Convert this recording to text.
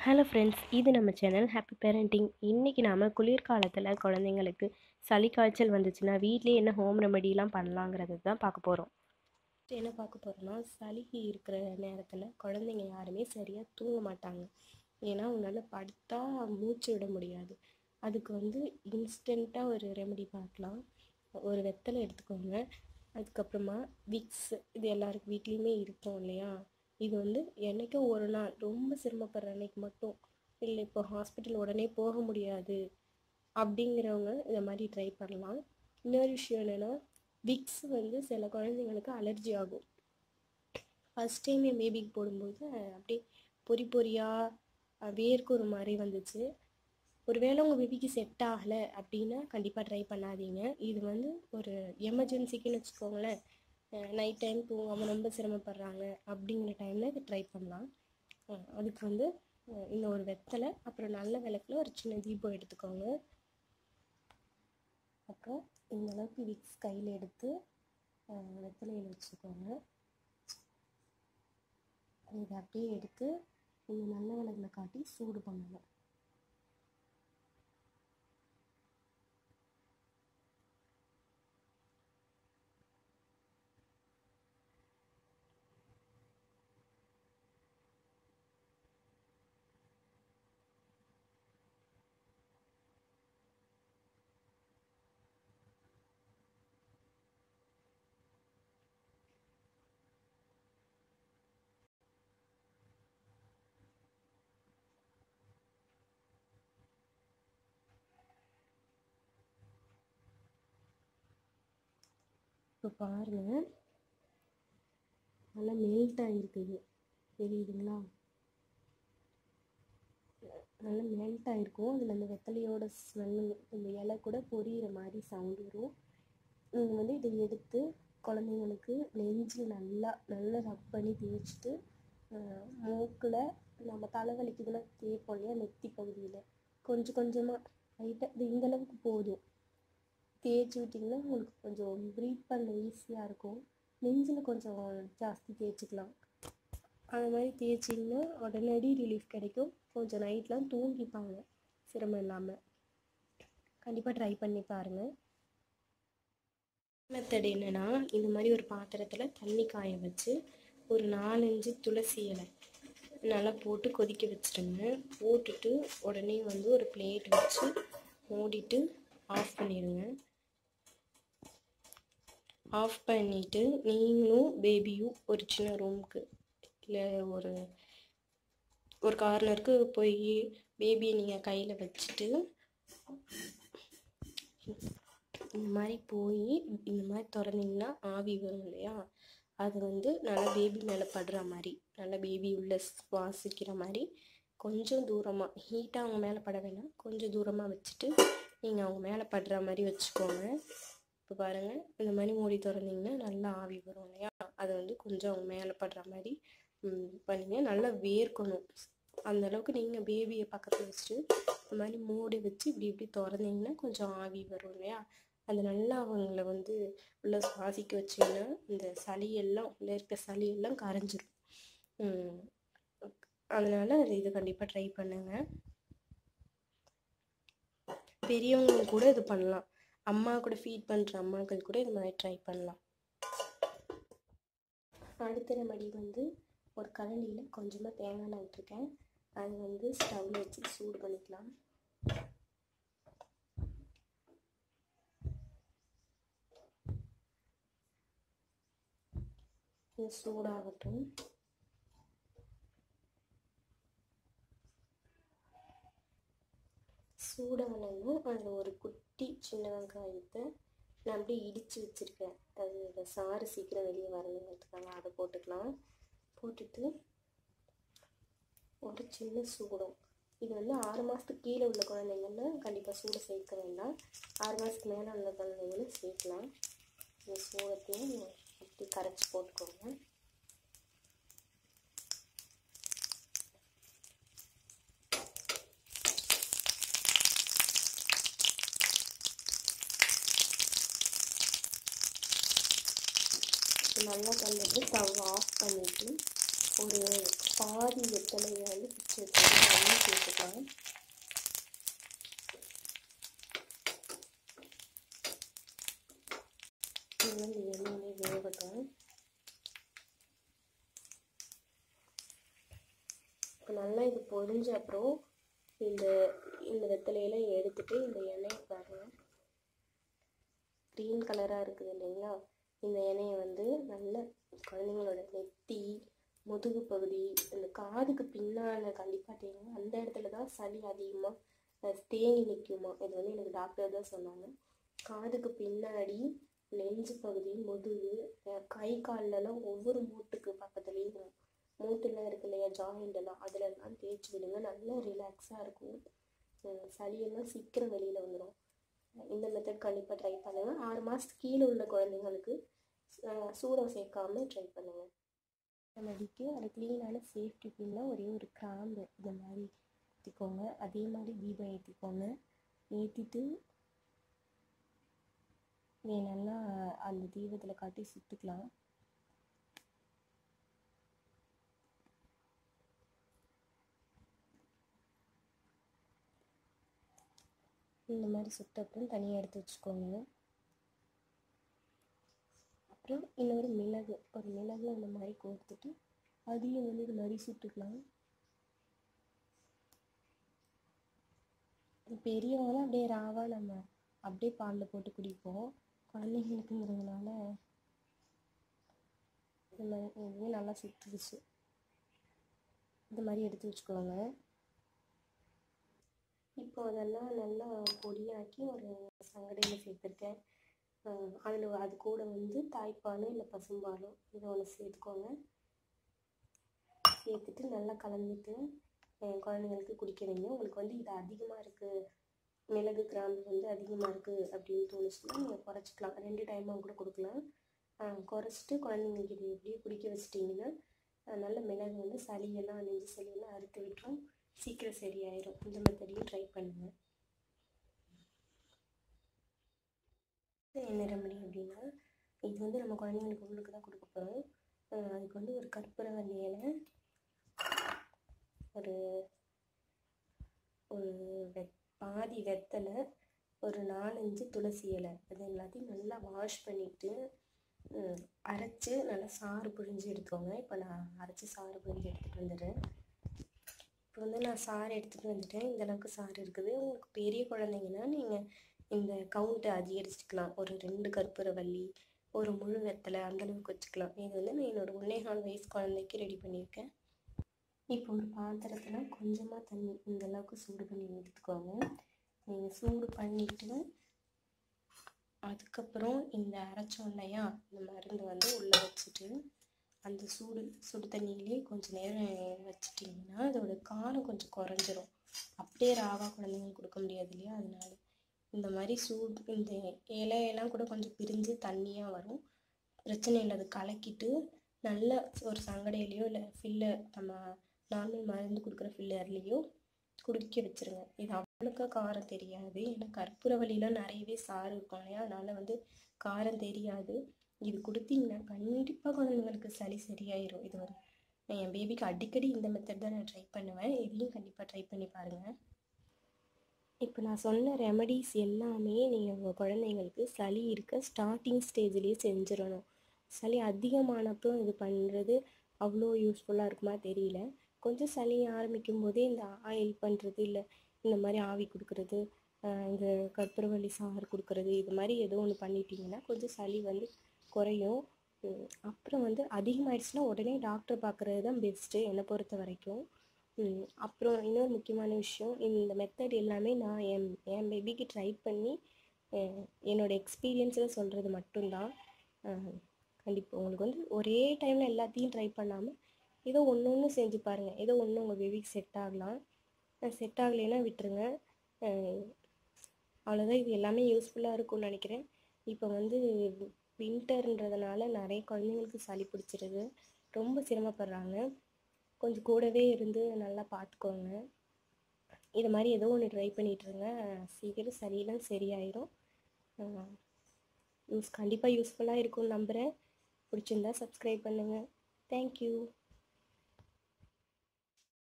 hello friends இது நம்ம channel happy parenting இன்றைக்கி நாம் குளிர்காலத்தில் குழந்தைங்களுக்கு சளி காய்ச்சல் வந்துச்சுன்னா வீட்லேயே என்ன ஹோம் ரெமெடிலாம் பண்ணலாங்கிறது தான் பார்க்க போகிறோம் என்ன பார்க்க போகிறோன்னா சளி இருக்கிற நேரத்தில் குழந்தைங்க யாருமே சரியாக தூங்க மாட்டாங்க ஏன்னா அவங்களால படுத்தா மூச்சு விட முடியாது அதுக்கு வந்து இன்ஸ்டண்ட்டாக ஒரு ரெமெடி பார்க்கலாம் ஒரு வெத்தலை எடுத்துக்கோங்க அதுக்கப்புறமா விக்ஸ் இது எல்லாருக்கு வீட்லேயுமே இருக்கும் இல்லையா இது வந்து என்றைக்கோ ஒரு நாள் ரொம்ப சிரமப்படுற அன்னைக்கு மட்டும் இல்லை இப்போ ஹாஸ்பிட்டல் உடனே போக முடியாது அப்படிங்கிறவங்க இதை மாதிரி ட்ரை பண்ணலாம் இன்னொரு விஷயம் என்னென்னா விக்ஸ் வந்து சில குழந்தைங்களுக்கு அலர்ஜி ஆகும் ஃபஸ்ட் டைம் என் பேபிக்கு போடும்போது அப்படியே பொறி பொறியாக வேர்க்கு ஒரு மாதிரி வந்துச்சு ஒருவேளை உங்கள் பேபிக்கு செட் ஆகலை அப்படின்னா கண்டிப்பாக ட்ரை பண்ணாதீங்க இது வந்து ஒரு எமர்ஜென்சிக்குன்னு வச்சுக்கோங்களேன் நைட் டைம் தூங்காமல் ரொம்ப சிரமப்படுறாங்க அப்படிங்கிற டைமில் இது ட்ரை பண்ணலாம் அஹ் அதுக்கு வந்து அஹ் இந்த ஒரு வெத்தலை அப்புறம் நல்ல விளக்குல ஒரு சின்ன தீபம் எடுத்துக்கோங்க அப்புறம் இந்த அளவுக்கு விக்ஸ் கையில் எடுத்து அஹ் வெத்தலையில் வச்சுக்கோங்க இதை அப்படியே எடுத்து இந்த நல்ல விளக்குல காட்டி சூடு பண்ணணும் இப்போ பாருங்கள் நல்லா மெல்ட் ஆகிருக்குது தெரியுதுங்களா நல்லா மெல்ட் ஆகிருக்கும் அதில் அந்த வெத்தலையோட ஸ்மெல்லு இந்த இலை கூட பொரியிற மாதிரி சவுண்ட் வரும் நீங்கள் வந்து இதை எடுத்து குழந்தைங்களுக்கு நெஞ்சில் நல்லா நல்லா ரப் பண்ணி தேய்ச்சிட்டு மூக்கில் நம்ம தலைவலிக்குதுன்னா தேய்ப்போம் இல்லையா நெத்தி பகுதியில் கொஞ்சம் கொஞ்சமாக லைட்டாக இது இந்த அளவுக்கு போதும் தேய்ச்சி விட்டிங்கன்னா உங்களுக்கு கொஞ்சம் ப்ரீத் பண்ண ஈஸியாக இருக்கும் நெஞ்சில் கொஞ்சம் ஜாஸ்தி தேய்ச்சிக்கலாம் அது மாதிரி தேய்ச்சிங்கன்னா உடனடி ரிலீஃப் கிடைக்கும் கொஞ்சம் நைட்லாம் தூங்கிப்பாங்க சிரமம் இல்லாமல் கண்டிப்பாக ட்ரை பண்ணி பாருங்கள் மெத்தட் என்னென்னா இந்த மாதிரி ஒரு பாத்திரத்தில் தண்ணி காய வச்சு ஒரு நாலஞ்சு துளசி இலை நல்லா போட்டு கொதிக்க வச்சுருங்க போட்டுட்டு உடனே வந்து ஒரு பிளேட் வச்சு மூடிட்டு ஆஃப் பண்ணிடுங்க ஆஃப் பண்ணிவிட்டு நீங்களும் பேபியும் ஒரு சின்ன ரூமுக்கு இல்லை ஒரு ஒரு கார்னருக்கு போய் பேபியை நீங்கள் கையில் வச்சுட்டு இந்த மாதிரி போய் இந்த மாதிரி திறந்தீங்கன்னா ஆவி வரும் இல்லையா அது வந்து நல்லா பேபி மேலே படுற மாதிரி நல்லா பேபி உள்ள சுவாசிக்கிற மாதிரி கொஞ்சம் தூரமாக ஹீட்டாக அவங்க மேலே பட வேணாம் கொஞ்சம் தூரமாக வச்சுட்டு நீங்கள் அவங்க மேலே படுற மாதிரி வச்சுக்கோங்க இப்போ பாருங்கள் இந்த மாதிரி மூடி திறந்தீங்கன்னா நல்லா ஆவி வரும் இல்லையா அதை வந்து கொஞ்சம் அவங்க மேலே படுற மாதிரி பண்ணிங்க நல்லா வேர்க்கணும் அந்த அளவுக்கு நீங்கள் பேபியை பக்கத்தில் வச்சுட்டு இந்த மாதிரி மூடி வச்சு இப்படி இப்படி திறந்தீங்கன்னா கொஞ்சம் ஆவி வரும் இல்லையா அது நல்லா அவங்கள வந்து உள்ள சுவாசிக்க வச்சிங்கன்னா இந்த சளியெல்லாம் உள்ளே இருக்க சளியெல்லாம் கரைஞ்சிரும் அதனால் அது இது கண்டிப்பாக ட்ரை பண்ணுங்கள் பெரியவங்க கூட இது பண்ணலாம் அம்மா கூட ஃபீட் பண்ணுற அம்மாக்கள் கூட இது மாதிரி ட்ரை பண்ணலாம் அடுத்த ரெமடி வந்து ஒரு கரண்டியில் கொஞ்சமாக தேங்காய் எண்ணெய் விட்டுருக்கேன் அது வந்து ஸ்டவ்வில் வச்சு சூடு பண்ணிக்கலாம் இது சூடாகட்டும் சூடானதும் அதில் ஒரு குட்டி சின்ன வெங்காயத்தை நான் அப்படியே இடித்து வச்சுருக்கேன் அது இந்த சாறு சீக்கிரம் வெளியே வரணுங்கிறதுக்காக அதை போட்டுக்கலாம் போட்டுட்டு ஒரு சின்ன சூடம் இது வந்து ஆறு மாதத்துக்கு கீழே உள்ள குழந்தைங்கன்னா கண்டிப்பாக சூடை சேர்க்க வேண்டாம் ஆறு மாதத்துக்கு மேலே உள்ள குழந்தைங்களும் சேர்க்கலாம் இந்த சூடத்தையும் இப்படி கரைச்சி போட்டுக்கோங்க நல்லா கலந்து ஸ்டவ் ஆஃப் பண்ணிவிட்டு ஒரு பாதி வெத்தலையை வந்து பிச்சு வச்சுருக்கேன் நல்லா இது பொரிஞ்ச அப்புறம் இந்த இந்த வெத்தலையெல்லாம் எடுத்துட்டு இந்த எண்ணெயை பாருங்கள் க்ரீன் கலராக இருக்குது இல்லைங்களா இந்த எண்ணெயை வந்து நல்லா குழந்தைங்களோட நெத்தி முதுகு பகுதி இந்த காதுக்கு பின்னால் கண்டிப்பாக தேங்க அந்த இடத்துல தான் சளி அதிகமாக தேங்கி நிற்குமா இது வந்து எனக்கு டாக்டர் தான் சொன்னாங்க காதுக்கு பின்னாடி நெஞ்சு பகுதி முதுகு அஹ் கை கால்லலாம் ஒவ்வொரு மூட்டுக்கு பக்கத்துலேயும் மூட்டுலாம் இருக்கு இல்லையா ஜாயிண்டெல்லாம் அதிலெல்லாம் தேய்ச்சி விடுங்க நல்லா ரிலாக்ஸாக இருக்கும் அஹ் சளியெல்லாம் சீக்கிரம் வெளியில் வந்துடும் இந்த மெத்தட் கண்டிப்பாக ட்ரை பண்ணுங்கள் ஆறு மாதத்துக்கு கீழே உள்ள குழந்தைங்களுக்கு அஹ் சூடம் சேர்க்காம ட்ரை பண்ணுங்கள் மடிக்கு அது க்ளீனான சேஃப்டி பின்னால் ஒரே ஒரு கிராம்பு இந்த மாதிரி ஏற்றிக்கோங்க அதே மாதிரி தீபம் ஏற்றிக்கோங்க ஏற்றிட்டு வேணும்னா அந்த தீபத்தில் காட்டி சுட்டுக்கலாம் இந்த மாதிரி சுட்ட அப்புறம் தனியாக எடுத்து வச்சுக்கோங்க அப்புறம் இன்னொரு மிளகு ஒரு மிளகு அந்த மாதிரி கோர்த்துட்டு அதையும் வந்து இது மாதிரி சுட்டுக்கலாம் பெரியவங்களாம் அப்படியே ராவா நம்ம அப்படியே பாலில் போட்டு குடிப்போம் குழந்தைங்களுக்குங்கிறதுனால இந்த மாதிரி இதுவே நல்லா சுட்டுருச்சு இந்த மாதிரி எடுத்து வச்சுக்கோங்க இப்போ அதெல்லாம் நல்லா பொடியாக்கி ஒரு சங்கடையில் சேர்த்துருக்கேன் அதில் அது கூட வந்து தாய்ப்பாலும் இல்லை பசும்பாலும் இதை ஒன்று சேர்த்துக்கோங்க சேர்த்துட்டு நல்லா கலந்துட்டு அஹ் குழந்தைங்களுக்கு குடிக்க வைங்க உங்களுக்கு வந்து இது அதிகமாக இருக்குது மிளகு கிராம்பு வந்து அதிகமாக இருக்குது அப்படின்னு தோணுச்சுன்னா நீங்கள் குறைச்சிக்கலாம் ரெண்டு டைமாக கூட கொடுக்கலாம் அஹ் குறைச்சிட்டு குழந்தைங்களுக்கு இது எப்படியே குடிக்க வச்சிட்டிங்கன்னா அஹ் நல்ல மிளகு வந்து சளியெல்லாம் நெஞ்சு சளியெல்லாம் அறுத்து விட்டுரும் சீக்கிரம் சரியாயிரும் இந்த மெத்தடையும் ட்ரை பண்ணுங்கள் என்ன ரெமடி அப்படின்னா இது வந்து நம்ம குழந்தைங்களுக்கு உள்ளுக்கு தான் கொடுக்க போகிறோம் அதுக்கு வந்து ஒரு கற்பூரவல்லி இலை ஒரு ஒரு வெ பாதி வெத்தலை ஒரு நாலஞ்சு துளசி இலை அது எல்லாத்தையும் நல்லா வாஷ் பண்ணிவிட்டு அரைச்சி நல்லா சாறு புழிஞ்சு எடுத்துக்கோங்க இப்போ நான் அரைச்சி சாறு புழிஞ்சு எடுத்துகிட்டு வந்துடுறேன் இப்போ வந்து நான் சாறு எடுத்துகிட்டு வந்துட்டேன் இந்த அளவுக்கு சாறு இருக்குது உங்களுக்கு பெரிய குழந்தைங்கன்னா நீங்கள் இந்த கவுண்ட்டை அதிகரிச்சுக்கலாம் ஒரு ரெண்டு கற்பூரவல்லி ஒரு முழு வெத்தலை அந்த அளவுக்கு வச்சுக்கலாம் இது வந்து நான் என்னோட ஒன்றே கால் வயசு குழந்தைக்கு ரெடி பண்ணியிருக்கேன் இப்போ ஒரு பாத்திரத்தில் கொஞ்சமாக தண்ணி இந்த அளவுக்கு சூடு பண்ணி எடுத்துக்கோங்க நீங்கள் சூடு பண்ணிவிட்டு அதுக்கப்புறம் இந்த அரைச்சோம் இல்லையா இந்த மருந்து வந்து உள்ளே வச்சுட்டு அந்த சூடு சுடு தண்ணியிலே கொஞ்சம் நேரம் வச்சிட்டிங்கன்னா அதோட காரம் கொஞ்சம் குறைஞ்சிரும் அப்படியே ராவா குழந்தைங்களுக்கு கொடுக்க முடியாது இல்லையா அதனால இந்த மாதிரி சூடு இந்த இலையெல்லாம் கூட கொஞ்சம் பிரிஞ்சு தண்ணியாக வரும் பிரச்சனை இல்லை அது கலக்கிட்டு நல்ல ஒரு சங்கடையிலையோ இல்லை ஃபில்லர் நம்ம நார்மல் மருந்து கொடுக்குற ஃபில்லர்லேயோ குடிக்க வச்சுருங்க இது அவ்வளோக்கா காரம் தெரியாது ஏன்னா கற்பூரவல்லிலாம் நிறையவே சாறு இருக்கும் இல்லையா அதனால் வந்து காரம் தெரியாது இது கொடுத்தீங்கன்னா கண்டிப்பாக குழந்தைங்களுக்கு சளி சரியாயிரும் இது வந்து நான் என் பேபிக்கு அடிக்கடி இந்த மெத்தட் தான் நான் ட்ரை பண்ணுவேன் இதையும் கண்டிப்பாக ட்ரை பண்ணி பாருங்கள் இப்போ நான் சொன்ன ரெமடிஸ் எல்லாமே நீங்கள் உங்கள் குழந்தைங்களுக்கு சளி இருக்க ஸ்டார்டிங் ஸ்டேஜ்லேயே செஞ்சிடணும் சளி அதிகமானப்போ இது பண்ணுறது அவ்வளோ யூஸ்ஃபுல்லாக இருக்குமா தெரியல கொஞ்சம் சளி ஆரம்பிக்கும் போதே இந்த ஆயில் பண்ணுறது இல்லை இந்த மாதிரி ஆவி கொடுக்குறது இந்த கற்பூரவள்ளி சாறு கொடுக்குறது இது மாதிரி ஏதோ ஒன்று பண்ணிட்டீங்கன்னா கொஞ்சம் சளி வந்து குறையும் அப்புறம் வந்து அதிகமாகிடுச்சுன்னா உடனே டாக்டர் பார்க்குறது தான் பெஸ்ட்டு என்னை பொறுத்த வரைக்கும் அப்புறம் இன்னொரு முக்கியமான விஷயம் இந்த மெத்தட் எல்லாமே நான் என் என் பேபிக்கு ட்ரை பண்ணி என்னோடய எக்ஸ்பீரியன்ஸில் சொல்கிறது மட்டும்தான் கண்டிப்பாக உங்களுக்கு வந்து ஒரே டைமில் எல்லாத்தையும் ட்ரை பண்ணாமல் ஏதோ ஒன்று ஒன்று செஞ்சு பாருங்கள் ஏதோ ஒன்று உங்கள் பேபிக்கு செட் ஆகலாம் செட் ஆகலைன்னா விட்டுருங்க அவ்வளோதான் இது எல்லாமே யூஸ்ஃபுல்லாக இருக்கும்னு நினைக்கிறேன் இப்போ வந்து வின்டர்ன்றதுனால நிறைய குழந்தைங்களுக்கு சளி பிடிச்சிருது ரொம்ப சிரமப்படுறாங்க கொஞ்சம் கூடவே இருந்து நல்லா பார்த்துக்கோங்க இது மாதிரி ஏதோ ஒன்று ட்ரை பண்ணிகிட்ருங்க சீக்கிரம் சளியெல்லாம் சரியாயிரும் யூஸ் கண்டிப்பாக யூஸ்ஃபுல்லாக இருக்கும்னு நம்புகிறேன் பிடிச்சிருந்தா சப்ஸ்கிரைப் பண்ணுங்கள் தேங்க்யூ